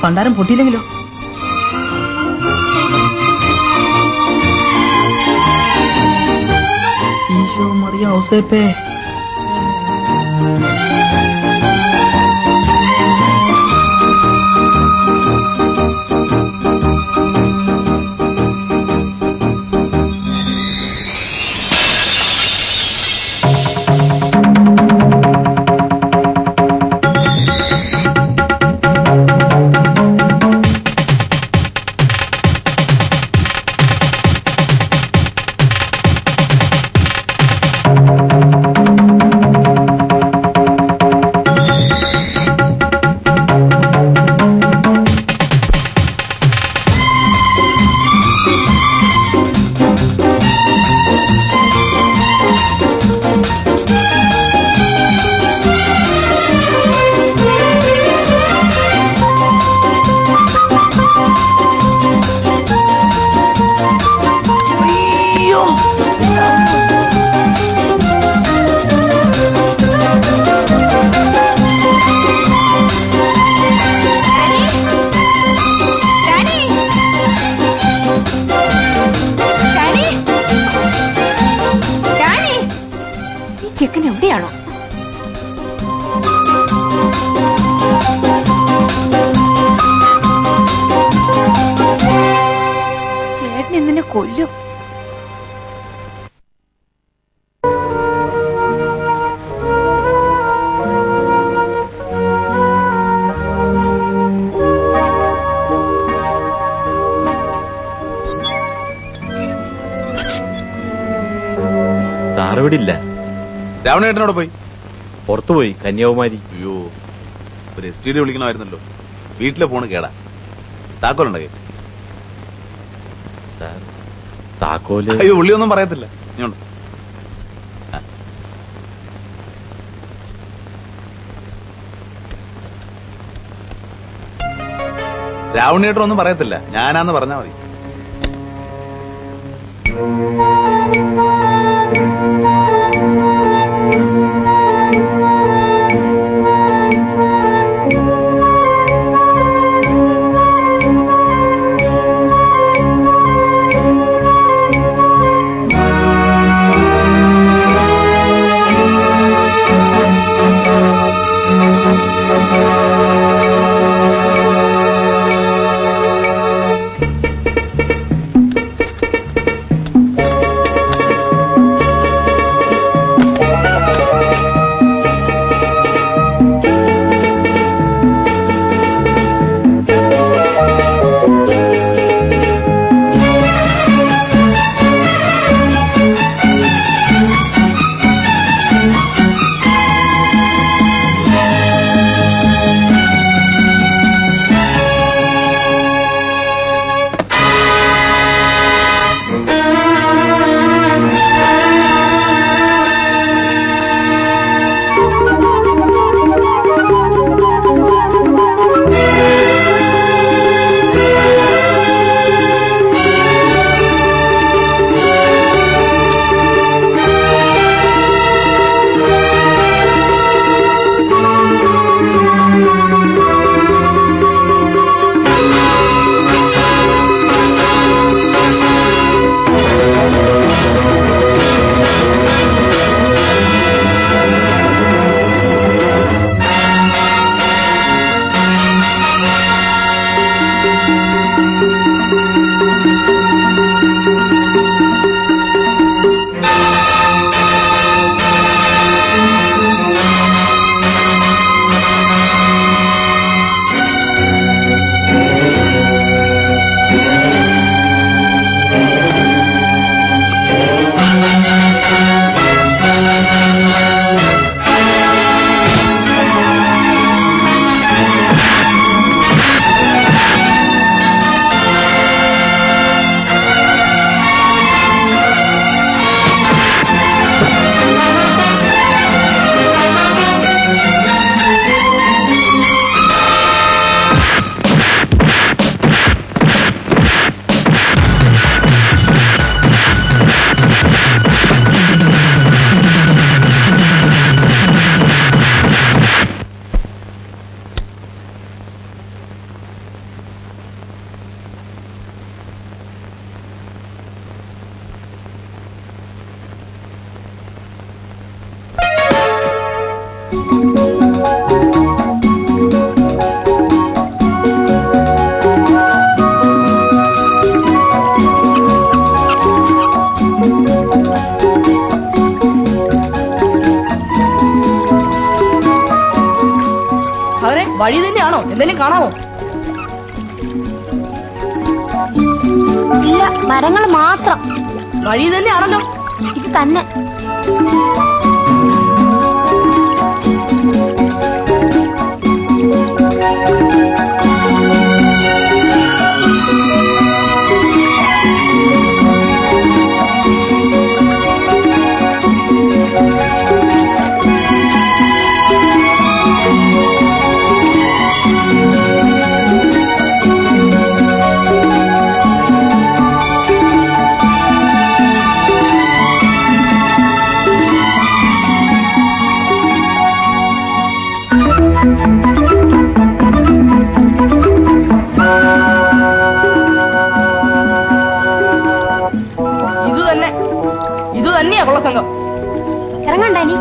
പണ്ടാരം പൊട്ടിയില്ലെങ്കിലോ ഈശോ മറിയ ഔസേപ്പേ അയ്യോ Danny Danny Danny ഈ ചെക്കൻ എവിടെയാണോ ചേട്ടൻ ഇന്നിനെ കൊല്ലും താറവിടില്ല രാവണേട്ടനോട് പോയി പുറത്തുപോയി കന്യാകുമാരി അയ്യോ ഒരു എസ് ടി ഡി വിളിക്കണമായിരുന്നല്ലോ വീട്ടിലെ ഫോണ് കേടാ താക്കോലുണ്ടോ കയ്യിൽ? സാർ, താക്കോല് അയ്യോ ഉള്ളിയൊന്നും പറയത്തില്ല ഇങ്ങോട്ട്. ആ. രാവണേട്ടൻ ഒന്നും പറയത്തില്ല ഞാനാന്ന് പറഞ്ഞാ മതി അവരെ വഴി തന്നെയാണോ എന്തെങ്കിലും കാണാമോ ഇല്ല മരങ്ങൾ മാത്രം വഴി തന്നെയാണല്ലോ ഇത് തന്നെ ഇത് തന്നെ ഇത് തന്നെയാ കൊള്ള സംഘം ഇറങ്ങണ്ട ഇനി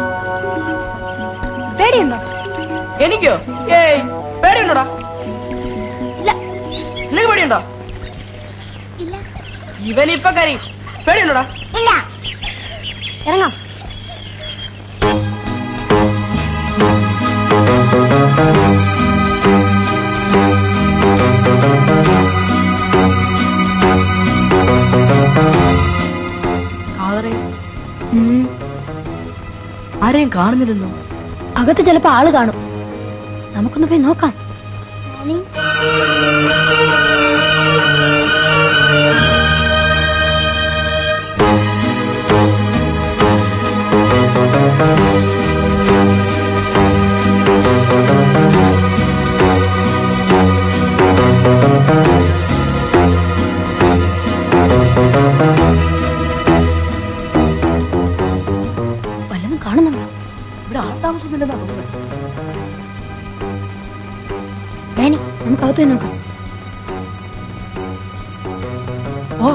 പേടിയുണ്ടോ എനിക്കോ ഏയ് പേടിയുണ്ടോടാ ഇല്ല നിനക്ക് പേടിയുണ്ടോ ഇല്ല ഇവനിപ്പൊ കരയും പേടിയുണ്ടോടാ ഇല്ല ഇറങ്ങാം കാതറേ ആരെയും കാണുന്നില്ലല്ലോ അകത്ത് ചിലപ്പോ ആള് കാണും നമുക്കൊന്ന് പോയി നോക്കാം വല്ലതും കാണുന്നുണ്ടോ ഇവിടെ ആൾതാമസമൊന്നുമില്ലെന്നാ തോന്നുന്നത് ഡാനി നമുക്ക് അകത്ത് പോയി നോക്കാം ഓ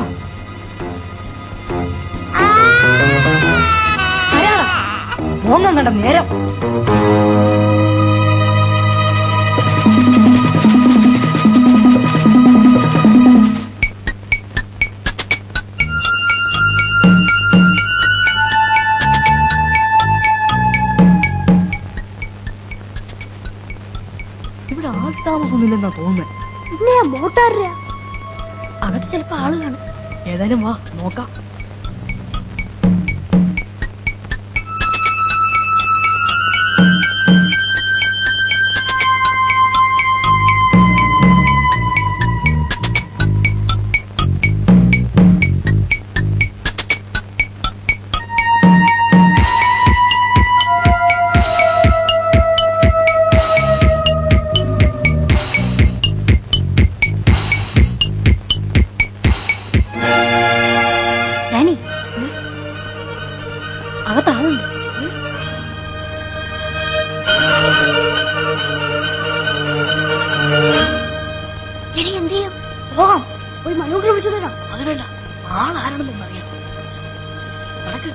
ആരാടാ? മോങ്ങം കണ്ട നേരം ഇവിടെ ആൾതാമസമൊന്നുമില്ലെന്നാ തോന്നുന്നത് പിന്നെ ബോട്ടാരാ അകത്ത് ചിലപ്പോ ആള് കാണും ഏതായാലും വാ നോക്കാം ഡാനി അകത്ത് ആളുണ്ട് ഇനി എന്ത് ചെയ്യും പോകാം പോയി മനോഹരം വിളിച്ചു തരാം അത് വേണ്ട ആളാരാണെന്നൊന്നും അറിയാം നടക്ക്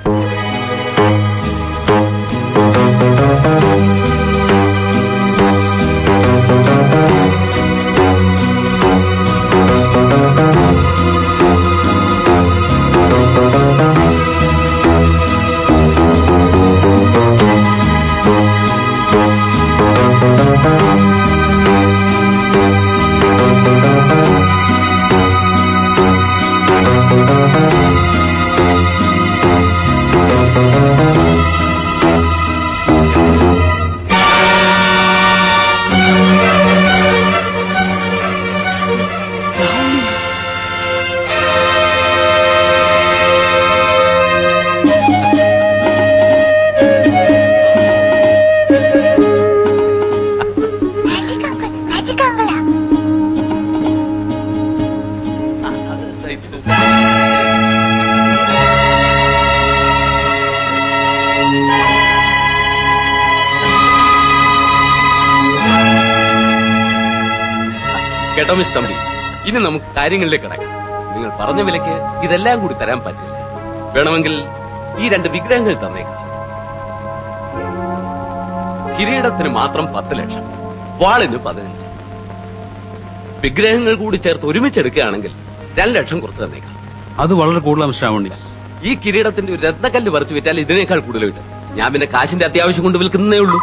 കേട്ടോ മിസ് തമ്പി ഇനി നമുക്ക് കാര്യങ്ങളിലേക്ക് കിടക്കാം നിങ്ങൾ പറഞ്ഞ വിലക്ക് ഇതെല്ലാം കൂടി തരാൻ പറ്റില്ല വേണമെങ്കിൽ ഈ രണ്ട് വിഗ്രഹങ്ങൾ തന്നേക്കാം കിരീടത്തിന് മാത്രം പത്ത് ലക്ഷം വാളിന് പതിനഞ്ച് വിഗ്രഹങ്ങൾ കൂടി ചേർത്ത് ഒരുമിച്ചെടുക്കുകയാണെങ്കിൽ രണ്ട് ലക്ഷം കുറച്ച് തന്നേക്കാം അത് വളരെ കൂടുതലാണ് ശ്രാവണി ഈ കിരീടത്തിന്റെ ഒരു രത്നക്കല്ല് പറിച്ചു വിറ്റാൽ ഇതിനേക്കാൾ കൂടുതൽ കിട്ടും ഞാൻ പിന്നെ കാശിന്റെ അത്യാവശ്യം കൊണ്ട് വിൽക്കുന്നേ ഉള്ളൂ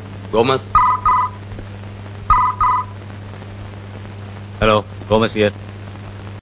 തോമസ് ഹലോ തോമസ് ഹിയർ